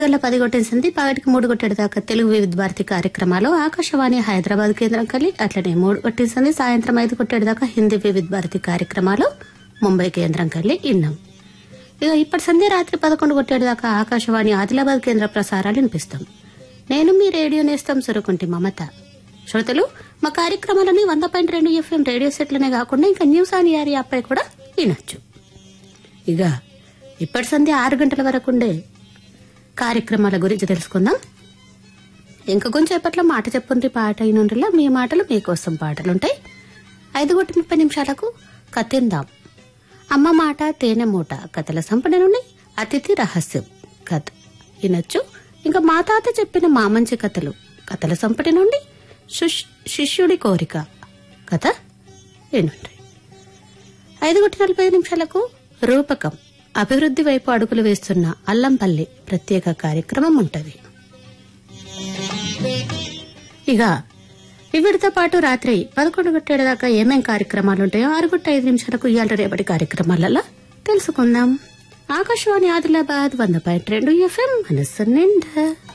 గంటల పది కొట్టేసింది పగటికి మూడు కొట్టేడు దాకా తెలుగు వివిధ భారతి కార్యక్రమాలు ఆకాశవాణి హైదరాబాద్ కేంద్రం కలిగి అట్లనే మూడు కొట్టేసింది సాయంత్రం ఐదు కొట్టేడు దాకా హిందీ వివిధ భారతి కార్యక్రమాలు ముంబై కేంద్రం కలిగి ఇన్నాం ఇక ఇప్పటి సంధ్య రాత్రి పదకొండు కొట్టేడు దాకా ఆకాశవాణి ఆదిలాబాద్ కేంద్ర ప్రసారాలు వినిపిస్తాం నేను మీ రేడియో నేస్తాం సురుకుంటి మమత శ్రోతలు మా కార్యక్రమాలని వంద పాయింట్ రెండు ఎఫ్ఎం రేడియో సెట్లనే కాకుండా ఇంకా న్యూస్ ఆన్ యారీ యాప్పై కూడా వినొచ్చు ఇక ఇప్పటి సంధ్య ఆరు గంటల వరకు ఉండే కార్యక్రమాల గురించి తెలుసుకుందాం ఇంకా కొంచెం సేపట్లో మాట చెప్పుండ్రి పాట అయినుండ్రిలా మీ మాటలు మీకోసం పాటలుంటాయి ఐదు గొట్టి ముప్పై నిమిషాలకు కతిందాం అమ్మ మాట తేనె మూట కథల సంపద నుండి అతిథి రహస్యం కథ వినొచ్చు ఇంకా మా తాత చెప్పిన మా మంచి కథలు కథల సంపటి నుండి శుష్- శిష్యుడి కోరిక కథ వినుండ్రి ఐదు గంటల నలభై ఐదు నిమిషాలకు రూపకం అభివృద్ధి వైపు అడుగులు వేస్తున్న అల్లంపల్లి ప్రత్యేక కార్యక్రమం ఉంటది ఇక ఇవిడితో పాటు రాత్రి పదకొండు గంటల దాకా ఏమేం కార్యక్రమాలు ఉంటాయో ఆరు గంట ఐదు నిమిషాలకు ఇవాళ రేపటి కార్యక్రమాలలో తెలుసుకుందాం ఆకాశవాణి ఆదిలాబాద్ వంద పాయింట్ రెండు ఎఫ్ఎం మనస్సు నిండా